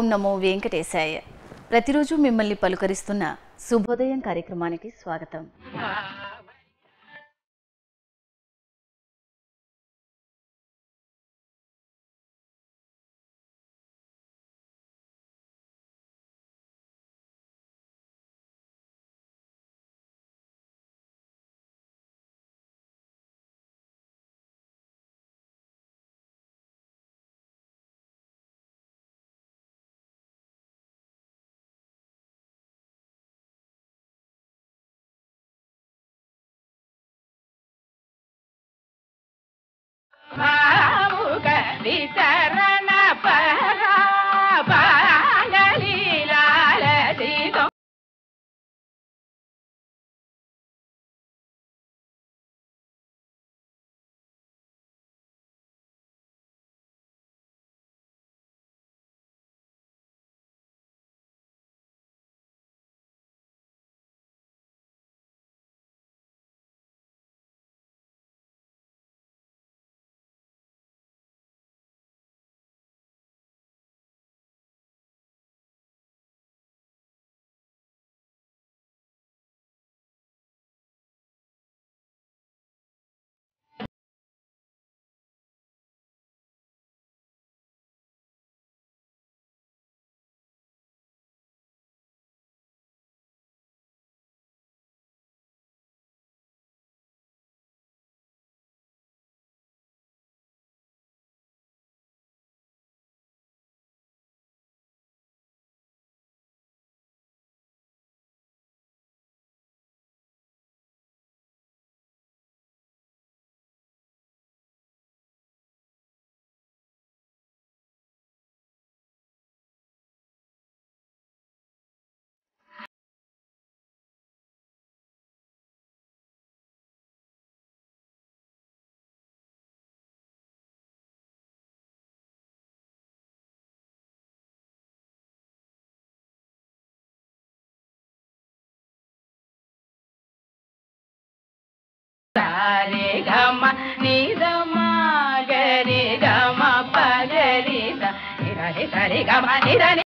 ఓం నమో వెంకటేశాయ ప్రతిరోజు మిమ్మల్ని పలుకరిస్తున్న శుభోదయం కార్యక్రమానికి స్వాగతం భావుక వితరణ పరా బాంగలీలాలసితో సారే గమ నిదమ గరి గమ పగరి నిరని సరి గమ నిరని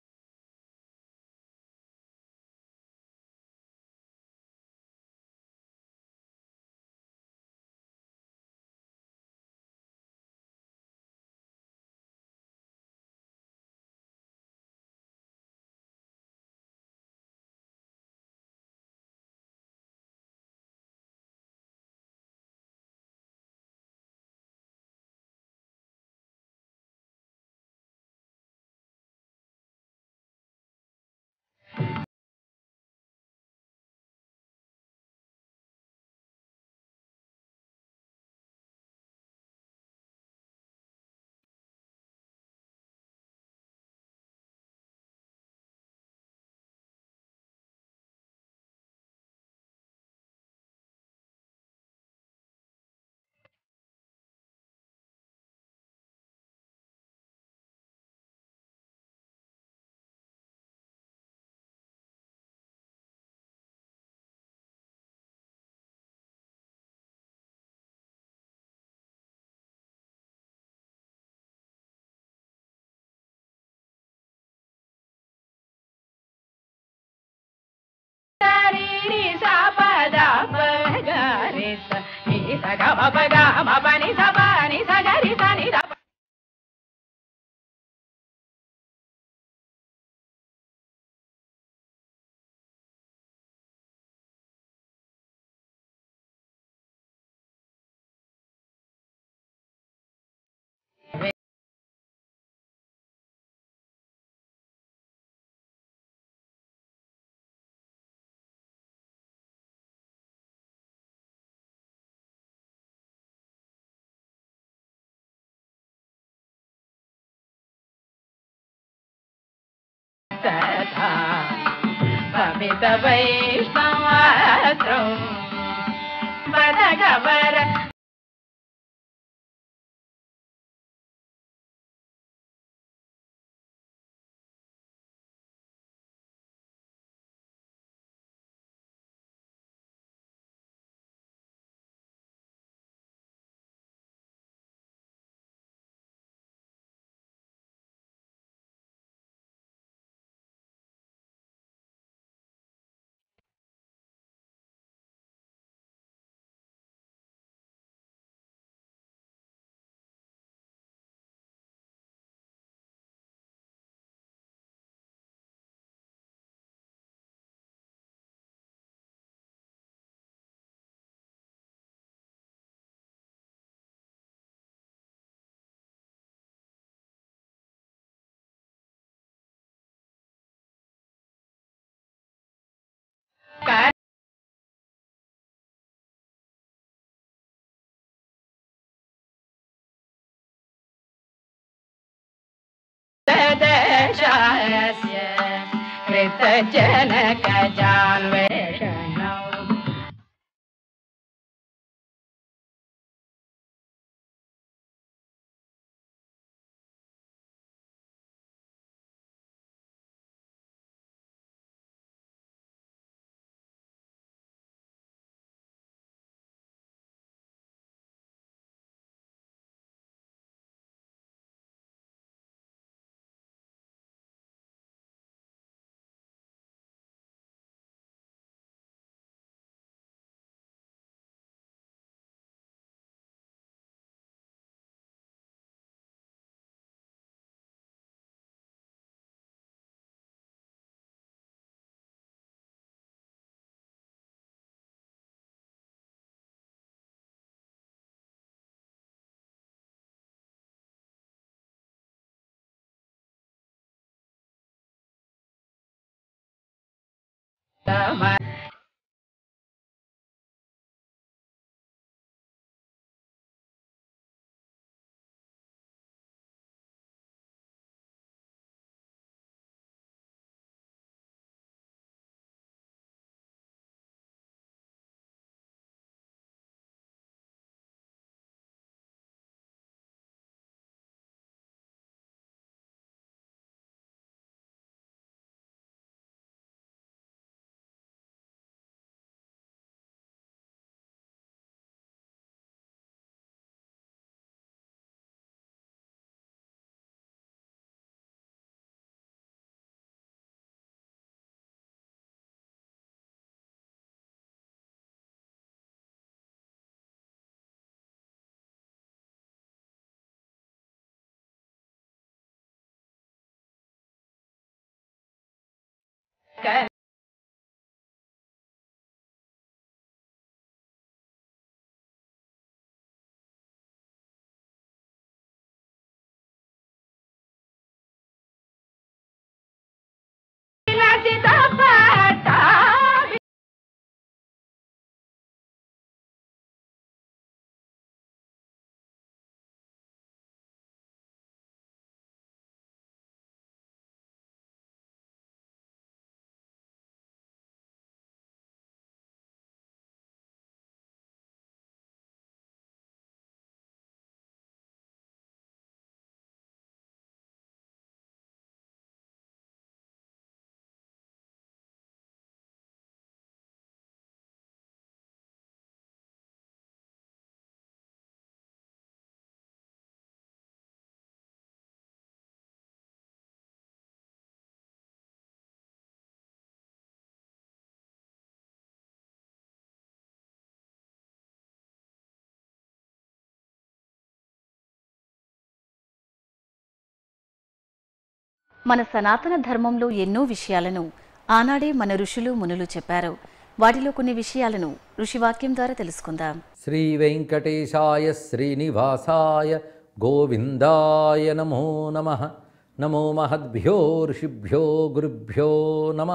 సరి సపద పగరి స ని స గమ పగ మ పని స పని స గరి స ని ద तथा भवित वैष्णवात्रं वदगवर जनकजान्वेषणम् మన సనాతన ధర్మంలో ఎన్నో విషయాలను ఆనాడే మన ఋషులు మునులు చెప్పారు వాటిలో కొన్ని విషయాలను ఋషివాక్యం ద్వారా తెలుసుకుందాం శ్రీ వెంకటేశాయ శ్రీనివాసాయ గోవిందాయ నమో నమ నమో మహద్భ్యో ఋషిభ్యో గురుభ్యో నమ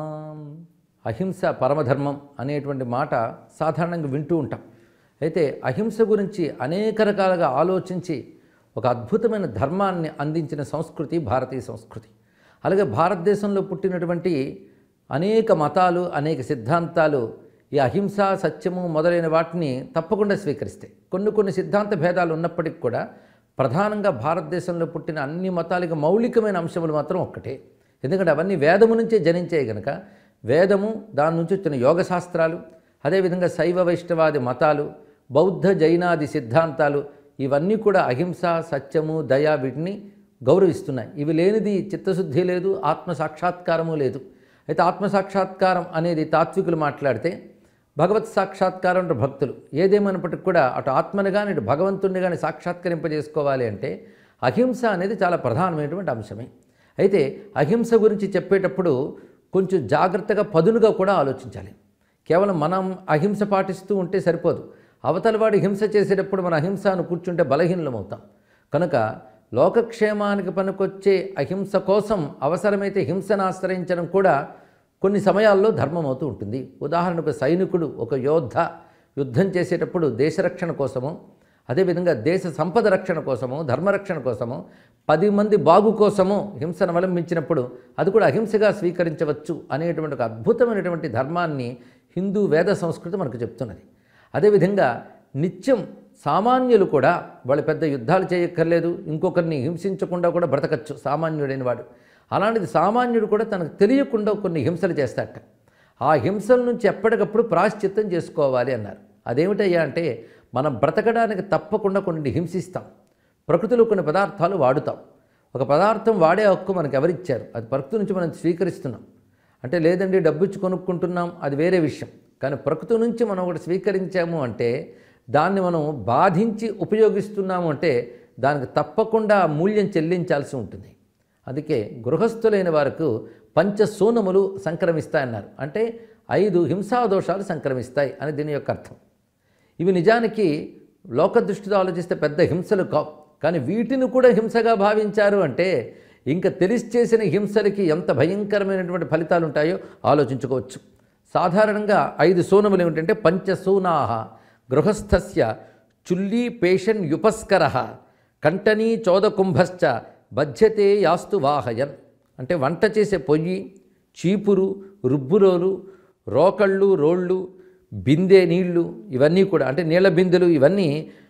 అహింస పరమధర్మం అనేటువంటి మాట సాధారణంగా వింటూ ఉంటాం అయితే అహింస గురించి అనేక రకాలుగా ఆలోచించి ఒక అద్భుతమైన ధర్మాన్ని అందించిన సంస్కృతి భారతీయ సంస్కృతి అలాగే భారతదేశంలో పుట్టినటువంటి అనేక మతాలు అనేక సిద్ధాంతాలు ఈ అహింస సత్యము మొదలైన వాటిని తప్పకుండా స్వీకరిస్తాయి కొన్ని కొన్ని సిద్ధాంత భేదాలు ఉన్నప్పటికీ కూడా ప్రధానంగా భారతదేశంలో పుట్టిన అన్ని మతాలకు మౌలికమైన అంశములు మాత్రం ఒక్కటే ఎందుకంటే అవన్నీ వేదము నుంచే జనించాయి గనక వేదము దాని నుంచి వచ్చిన యోగ శాస్త్రాలు అదేవిధంగా శైవ వైష్ణవాది మతాలు బౌద్ధ జైనాది సిద్ధాంతాలు ఇవన్నీ కూడా అహింస సత్యము దయ వీటిని గౌరవిస్తున్నాయి ఇవి లేనిది చిత్తశుద్ధి లేదు ఆత్మ సాక్షాత్కారము లేదు అయితే ఆత్మ సాక్షాత్కారం అనేది తాత్వికులు మాట్లాడితే భగవత్ సాక్షాత్కారం అంటే భక్తులు ఏదేమైనప్పటికీ కూడా అటు ఆత్మని కానీ ఇటు భగవంతుడిని కానీ సాక్షాత్కరింపజేసుకోవాలి అంటే అహింస అనేది చాలా ప్రధానమైనటువంటి అంశమే అయితే అహింస గురించి చెప్పేటప్పుడు కొంచెం జాగ్రత్తగా పదునుగా కూడా ఆలోచించాలి కేవలం మనం అహింస పాటిస్తూ ఉంటే సరిపోదు అవతల వాడు హింస చేసేటప్పుడు మన అహింసను కూర్చుంటే బలహీనలం అవుతాం కనుక లోకక్షేమానికి పనికొచ్చే అహింస కోసం అవసరమైతే హింసను ఆశ్రయించడం కూడా కొన్ని సమయాల్లో ధర్మం అవుతూ ఉంటుంది ఉదాహరణకు సైనికుడు ఒక యోద్ధ యుద్ధం చేసేటప్పుడు దేశరక్షణ కోసమో అదేవిధంగా దేశ సంపద రక్షణ కోసము ధర్మరక్షణ కోసము పది మంది బాగు కోసము హింసను అవలంబించినప్పుడు అది కూడా అహింసగా స్వీకరించవచ్చు అనేటువంటి ఒక అద్భుతమైనటువంటి ధర్మాన్ని హిందూ వేద సంస్కృతి మనకు చెప్తున్నది అదేవిధంగా నిత్యం సామాన్యులు కూడా వాళ్ళు పెద్ద యుద్ధాలు చేయక్కర్లేదు ఇంకొకరిని హింసించకుండా కూడా బ్రతకచ్చు సామాన్యుడైన వాడు అలాంటిది సామాన్యుడు కూడా తనకు తెలియకుండా కొన్ని హింసలు చేస్తాడట ఆ హింసల నుంచి ఎప్పటికప్పుడు ప్రాశ్చిత్తం చేసుకోవాలి అన్నారు అదేమిటయ్యా అంటే మనం బ్రతకడానికి తప్పకుండా కొన్ని హింసిస్తాం ప్రకృతిలో కొన్ని పదార్థాలు వాడుతాం ఒక పదార్థం వాడే హక్కు మనకు ఎవరిచ్చారు అది ప్రకృతి నుంచి మనం స్వీకరిస్తున్నాం అంటే లేదండి డబ్బు ఇచ్చి కొనుక్కుంటున్నాం అది వేరే విషయం కానీ ప్రకృతి నుంచి మనం ఒకటి స్వీకరించాము అంటే దాన్ని మనం బాధించి ఉపయోగిస్తున్నాము అంటే దానికి తప్పకుండా మూల్యం చెల్లించాల్సి ఉంటుంది అందుకే గృహస్థులైన వారికి పంచసూనములు సంక్రమిస్తాయన్నారు అంటే ఐదు హింసాదోషాలు సంక్రమిస్తాయి అని దీని యొక్క అర్థం ఇవి నిజానికి లోక దృష్టితో ఆలోచిస్తే పెద్ద హింసలు కావు కానీ వీటిని కూడా హింసగా భావించారు అంటే ఇంకా తెలిసి చేసిన హింసలకి ఎంత భయంకరమైనటువంటి ఫలితాలు ఉంటాయో ఆలోచించుకోవచ్చు సాధారణంగా ఐదు సూనములు ఏమిటంటే పంచసూనాహ గృహస్థస్య చుల్లీ పేషన్ యుపస్కర కంటనీ చోదకుంభశ్చ బధ్యతే యాస్తు వాహయన్ అంటే వంట చేసే పొయ్యి చీపురు రుబ్బురోలు రోకళ్ళు రోళ్ళు బిందె నీళ్లు ఇవన్నీ కూడా అంటే నీళ్ళ బిందెలు ఇవన్నీ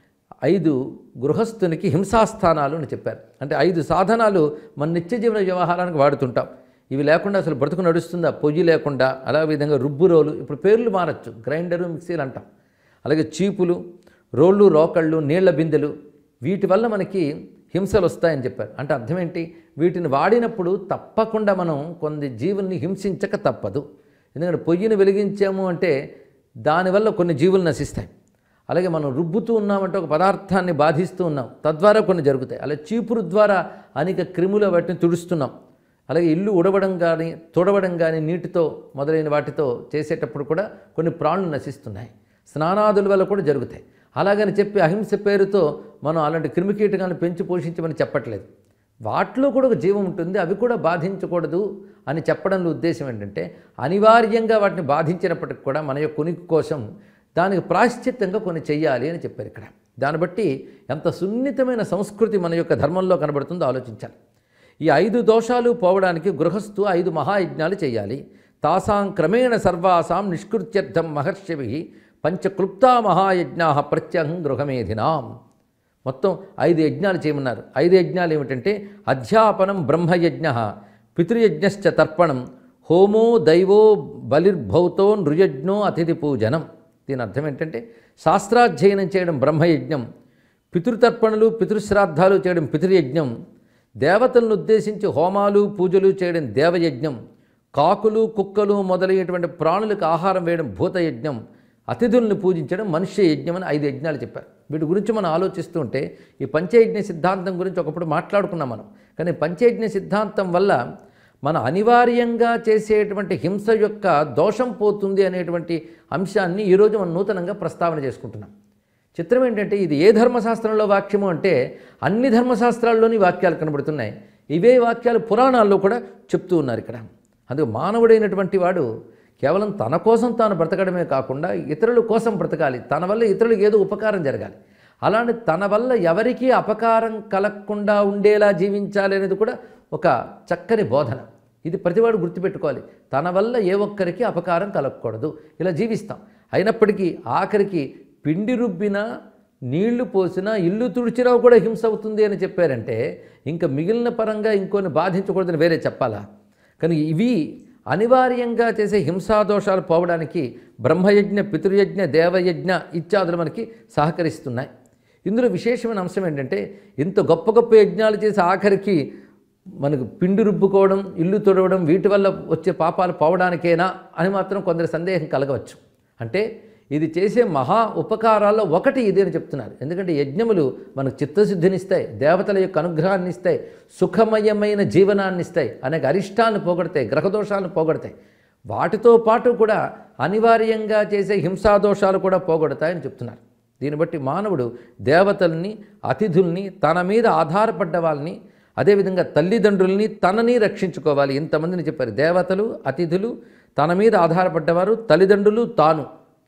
ఐదు గృహస్థునికి హింసాస్థానాలు అని చెప్పారు అంటే ఐదు సాధనాలు మన నిత్య జీవన వ్యవహారానికి వాడుతుంటాం ఇవి లేకుండా అసలు బ్రతుకు నడుస్తుందా పొయ్యి లేకుండా అలా విధంగా రుబ్బురోలు ఇప్పుడు పేర్లు మారచ్చు గ్రైండరు మిక్సీలు అంటాం అలాగే చీపులు రోళ్ళు రోకళ్ళు నీళ్ల బిందెలు వీటి వల్ల మనకి హింసలు వస్తాయని చెప్పారు అంటే అర్థం ఏంటి వీటిని వాడినప్పుడు తప్పకుండా మనం కొన్ని జీవుల్ని హింసించక తప్పదు ఎందుకంటే పొయ్యిని వెలిగించాము అంటే దానివల్ల కొన్ని జీవులు నశిస్తాయి అలాగే మనం రుబ్బుతూ ఉన్నామంటే ఒక పదార్థాన్ని బాధిస్తూ ఉన్నాం తద్వారా కొన్ని జరుగుతాయి అలా చీపురు ద్వారా అనేక క్రిముల వాటిని తుడుస్తున్నాం అలాగే ఇల్లు ఉడవడం కానీ తుడవడం కానీ నీటితో మొదలైన వాటితో చేసేటప్పుడు కూడా కొన్ని ప్రాణులు నశిస్తున్నాయి స్నానాదుల వల్ల కూడా జరుగుతాయి అలాగని చెప్పి అహింస పేరుతో మనం అలాంటి క్రిమికీటకాలను పెంచి పోషించమని చెప్పట్లేదు వాటిలో కూడా ఒక జీవం ఉంటుంది అవి కూడా బాధించకూడదు అని చెప్పడంలో ఉద్దేశం ఏంటంటే అనివార్యంగా వాటిని బాధించినప్పటికి కూడా మన యొక్క ఉనికి కోసం దానికి ప్రాశ్చిత్తంగా కొన్ని చెయ్యాలి అని చెప్పారు ఇక్కడ దాన్ని బట్టి ఎంత సున్నితమైన సంస్కృతి మన యొక్క ధర్మంలో కనబడుతుందో ఆలోచించాలి ఈ ఐదు దోషాలు పోవడానికి గృహస్థు ఐదు మహాయజ్ఞాలు చేయాలి తాసాం క్రమేణ సర్వాసాం నిష్కృత్యర్థం మహర్షిభి పంచక్లుప్తా మహాయజ్ఞా ప్రత్యహం గృహమేధినాం మొత్తం ఐదు యజ్ఞాలు చేయమన్నారు ఐదు యజ్ఞాలు ఏమిటంటే అధ్యాపనం బ్రహ్మయజ్ఞ పితృయజ్ఞశ్చ తర్పణం హోమో దైవో బలిర్భౌతో నృయజ్ఞో అతిథి పూజనం దీని అర్థం ఏంటంటే శాస్త్రాధ్యయనం చేయడం బ్రహ్మయజ్ఞం పితృతర్పణలు పితృశ్రాద్ధాలు చేయడం పితృయజ్ఞం దేవతలను ఉద్దేశించి హోమాలు పూజలు చేయడం దేవయజ్ఞం కాకులు కుక్కలు మొదలైనటువంటి ప్రాణులకు ఆహారం వేయడం భూతయజ్ఞం అతిథుల్ని పూజించడం మనుష్య యజ్ఞం అని ఐదు యజ్ఞాలు చెప్పారు వీటి గురించి మనం ఆలోచిస్తూ ఉంటే ఈ పంచయజ్ఞ సిద్ధాంతం గురించి ఒకప్పుడు మాట్లాడుకున్నాం మనం కానీ పంచయజ్ఞ సిద్ధాంతం వల్ల మన అనివార్యంగా చేసేటువంటి హింస యొక్క దోషం పోతుంది అనేటువంటి అంశాన్ని ఈరోజు మనం నూతనంగా ప్రస్తావన చేసుకుంటున్నాం చిత్రం ఏంటంటే ఇది ఏ ధర్మశాస్త్రంలో వాక్యము అంటే అన్ని ధర్మశాస్త్రాల్లోని వాక్యాలు కనబడుతున్నాయి ఇవే వాక్యాలు పురాణాల్లో కూడా చెప్తూ ఉన్నారు ఇక్కడ అందుకే మానవుడైనటువంటి వాడు కేవలం తన కోసం తాను బ్రతకడమే కాకుండా ఇతరుల కోసం బ్రతకాలి తన వల్ల ఇతరులకు ఏదో ఉపకారం జరగాలి అలాంటి తన వల్ల ఎవరికీ అపకారం కలగకుండా ఉండేలా జీవించాలి అనేది కూడా ఒక చక్కని బోధన ఇది ప్రతివాడు గుర్తుపెట్టుకోవాలి తన వల్ల ఏ ఒక్కరికి అపకారం కలగకూడదు ఇలా జీవిస్తాం అయినప్పటికీ ఆఖరికి పిండి రుబ్బినా నీళ్లు పోసినా ఇల్లు తుడిచినా కూడా హింస అవుతుంది అని చెప్పారంటే ఇంకా మిగిలిన పరంగా ఇంకొని బాధించకూడదని వేరే చెప్పాలా కానీ ఇవి అనివార్యంగా చేసే హింసాదోషాలు పోవడానికి బ్రహ్మయజ్ఞ పితృయజ్ఞ దేవయజ్ఞ ఇత్యాదులు మనకి సహకరిస్తున్నాయి ఇందులో విశేషమైన అంశం ఏంటంటే ఇంత గొప్ప గొప్ప యజ్ఞాలు చేసి ఆఖరికి మనకు పిండి రుబ్బుకోవడం ఇల్లు తొడవడం వీటి వల్ల వచ్చే పాపాలు పోవడానికేనా అని మాత్రం కొందరి సందేహం కలగవచ్చు అంటే ఇది చేసే మహా ఉపకారాల్లో ఒకటి ఇది అని చెప్తున్నారు ఎందుకంటే యజ్ఞములు మనకు చిత్తశుద్ధినిస్తాయి దేవతల యొక్క అనుగ్రహాన్ని ఇస్తాయి సుఖమయమైన జీవనాన్ని ఇస్తాయి అనేక అరిష్టాలను పోగొడతాయి గ్రహదోషాలను పోగొడతాయి వాటితో పాటు కూడా అనివార్యంగా చేసే హింసాదోషాలు కూడా పోగొడతాయని చెప్తున్నారు దీన్ని బట్టి మానవుడు దేవతల్ని అతిథుల్ని తన మీద ఆధారపడ్డ వాళ్ళని అదేవిధంగా తల్లిదండ్రుల్ని తనని రక్షించుకోవాలి ఇంతమందిని చెప్పారు దేవతలు అతిథులు తన మీద ఆధారపడ్డవారు తల్లిదండ్రులు తాను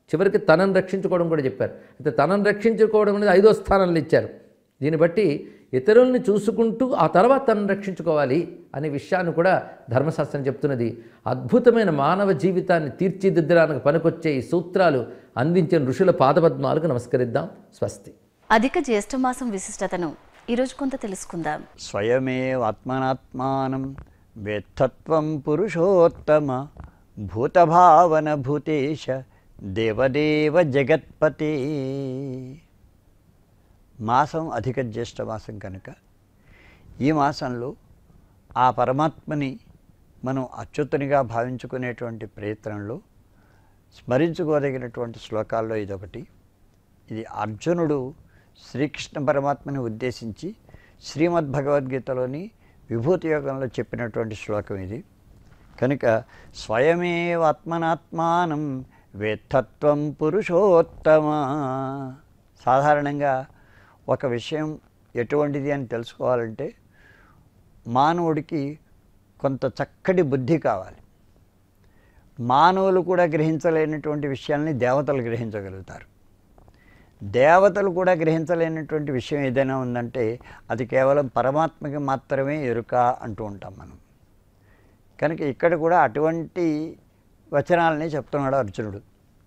చివరికి తనను రక్షించుకోవడం కూడా చెప్పారు అయితే తనను రక్షించుకోవడం అనేది ఐదో స్థానంలో ఇచ్చారు దీన్ని బట్టి ఇతరుల్ని చూసుకుంటూ ఆ తర్వాత తనను రక్షించుకోవాలి అనే విషయాన్ని కూడా ధర్మశాస్త్రం చెప్తున్నది అద్భుతమైన మానవ జీవితాన్ని తీర్చిదిద్దడానికి పనికొచ్చే ఈ సూత్రాలు అందించిన ఋషుల పాదపద్మాలకు నమస్కరిద్దాం స్వస్తి అధిక జ్యేష్ఠమాసం విశిష్టతను ఈరోజు కొంత తెలుసుకుందాం స్వయమేవాత్మనాత్మానం వేత్తత్వం పురుషోత్తమ భూతభావన భూతేశ దేవదేవ జగత్పతే మాసం అధిక జ్యేష్ఠ మాసం కనుక ఈ మాసంలో ఆ పరమాత్మని మనం అచ్యుతునిగా భావించుకునేటువంటి ప్రయత్నంలో స్మరించుకోదగినటువంటి శ్లోకాల్లో ఇదొకటి ఇది అర్జునుడు శ్రీకృష్ణ పరమాత్మని ఉద్దేశించి శ్రీమద్ భగవద్గీతలోని విభూతి యోగంలో చెప్పినటువంటి శ్లోకం ఇది కనుక స్వయమేవాత్మనాత్మానం వేత్తత్వం పురుషోత్తమ సాధారణంగా ఒక విషయం ఎటువంటిది అని తెలుసుకోవాలంటే మానవుడికి కొంత చక్కటి బుద్ధి కావాలి మానవులు కూడా గ్రహించలేనటువంటి విషయాల్ని దేవతలు గ్రహించగలుగుతారు దేవతలు కూడా గ్రహించలేనటువంటి విషయం ఏదైనా ఉందంటే అది కేవలం పరమాత్మకి మాత్రమే ఎరుక అంటూ ఉంటాం మనం కనుక ఇక్కడ కూడా అటువంటి వచనాలని చెప్తున్నాడు అర్జునుడు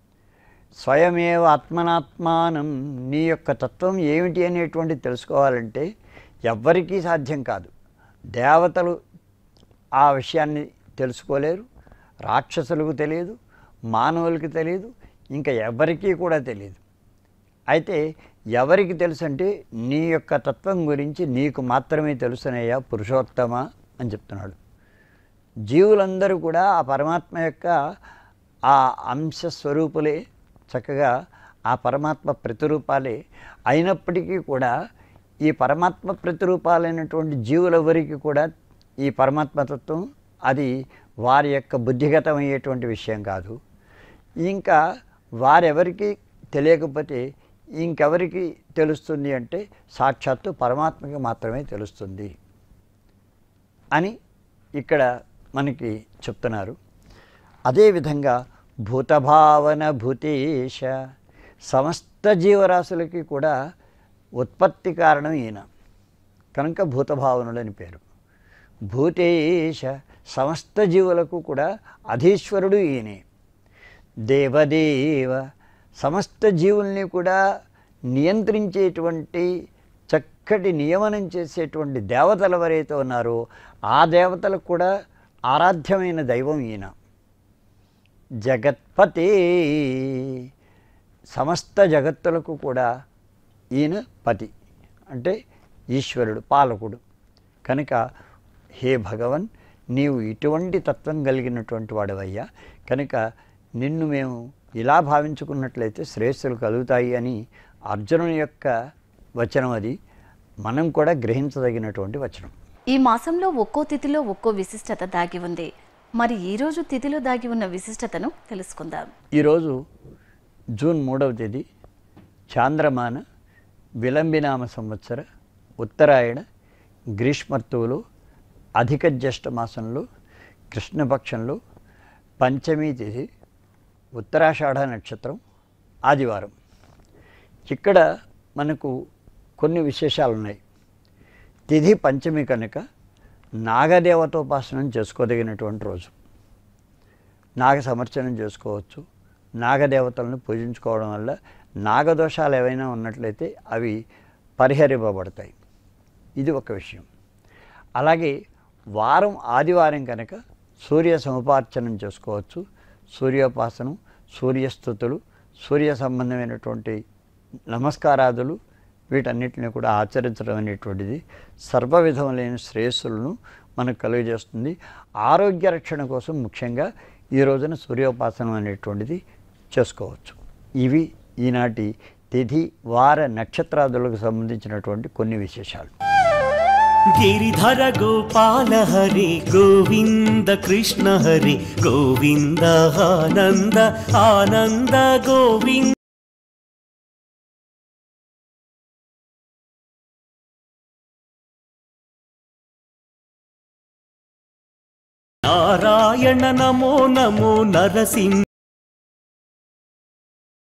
స్వయమేవ ఆత్మనాత్మానం నీ యొక్క తత్వం ఏమిటి అనేటువంటి తెలుసుకోవాలంటే ఎవ్వరికీ సాధ్యం కాదు దేవతలు ఆ విషయాన్ని తెలుసుకోలేరు రాక్షసులకు తెలియదు మానవులకు తెలియదు ఇంకా ఎవరికీ కూడా తెలియదు అయితే ఎవరికి తెలుసు అంటే నీ యొక్క తత్వం గురించి నీకు మాత్రమే తెలుసునయ్యా పురుషోత్తమ అని చెప్తున్నాడు జీవులందరూ కూడా ఆ పరమాత్మ యొక్క ఆ అంశ స్వరూపులే చక్కగా ఆ పరమాత్మ ప్రతిరూపాలే అయినప్పటికీ కూడా ఈ పరమాత్మ ప్రతిరూపాలైనటువంటి జీవులెవరికి కూడా ఈ పరమాత్మతత్వం అది వారి యొక్క బుద్ధిగతమయ్యేటువంటి విషయం కాదు ఇంకా వారెవరికి తెలియకపోతే ఇంకెవరికి తెలుస్తుంది అంటే సాక్షాత్తు పరమాత్మకి మాత్రమే తెలుస్తుంది అని ఇక్కడ మనకి చెప్తున్నారు అదేవిధంగా భూతభావన భూతేశ సమస్త జీవరాశులకి కూడా ఉత్పత్తి కారణం ఈయన కనుక భూతభావనుడు అని పేరు భూతేశ సమస్త జీవులకు కూడా అధీశ్వరుడు ఈయనే దేవదేవ సమస్త జీవుల్ని కూడా నియంత్రించేటువంటి చక్కటి నియమనం చేసేటువంటి దేవతలు ఎవరైతే ఉన్నారో ఆ దేవతలకు కూడా ఆరాధ్యమైన దైవం ఈయన జగత్పతే సమస్త జగత్తులకు కూడా ఈయన పతి అంటే ఈశ్వరుడు పాలకుడు కనుక హే భగవన్ నీవు ఇటువంటి తత్వం కలిగినటువంటి వాడవయ్యా కనుక నిన్ను మేము ఇలా భావించుకున్నట్లయితే శ్రేయస్సులు కలుగుతాయి అని అర్జునుని యొక్క వచనం అది మనం కూడా గ్రహించదగినటువంటి వచనం ఈ మాసంలో ఒక్కో తిథిలో ఒక్కో విశిష్టత దాగి ఉంది మరి ఈ రోజు తిథిలో దాగి ఉన్న విశిష్టతను తెలుసుకుందాం ఈరోజు జూన్ మూడవ తేదీ చాంద్రమాన విలంబినామ సంవత్సర ఉత్తరాయణ గ్రీష్మర్తువులో అధిక జ్యేష్ఠ మాసంలో కృష్ణపక్షంలో పంచమీ తిథి ఉత్తరాషాఢ నక్షత్రం ఆదివారం ఇక్కడ మనకు కొన్ని విశేషాలు ఉన్నాయి తిథి పంచమి కనుక నాగదేవతోపాసనం చేసుకోదగినటువంటి రోజు నాగ సమర్చనం చేసుకోవచ్చు నాగదేవతలను పూజించుకోవడం వల్ల నాగదోషాలు ఏవైనా ఉన్నట్లయితే అవి పరిహరింపబడతాయి ఇది ఒక విషయం అలాగే వారం ఆదివారం కనుక సూర్య సముపార్చనం చేసుకోవచ్చు సూర్యోపాసనం సూర్యస్థుతులు సూర్య సంబంధమైనటువంటి నమస్కారాదులు వీటన్నిటిని కూడా ఆచరించడం అనేటువంటిది సర్వ విధములైన శ్రేయస్సులను మనకు కలుగజేస్తుంది ఆరోగ్య రక్షణ కోసం ముఖ్యంగా ఈ రోజున సూర్యోపాసనం అనేటువంటిది చేసుకోవచ్చు ఇవి ఈనాటి తిథి వార నక్షత్రాదులకు సంబంధించినటువంటి కొన్ని విశేషాలు గిరిధర గోపాల హరి గోవింద కృష్ణ హరి గోవింద ఆనంద ఆనంద గోవింద నారాయణ నమో నమో నరసింహ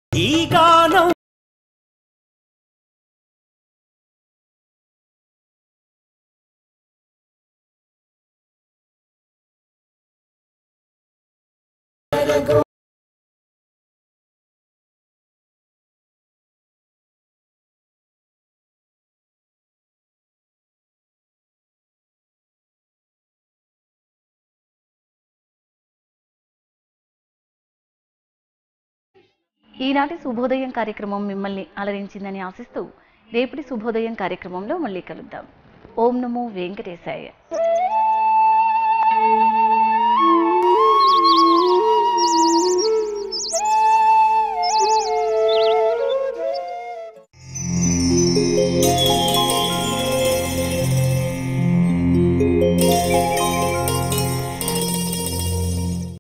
ఈ గానం ఈనాటి శుభోదయం కార్యక్రమం మిమ్మల్ని అలరించిందని ఆశిస్తూ రేపటి శుభోదయం కార్యక్రమంలో మళ్ళీ కలుద్దాం ఓం నమో వెంకటేశాయ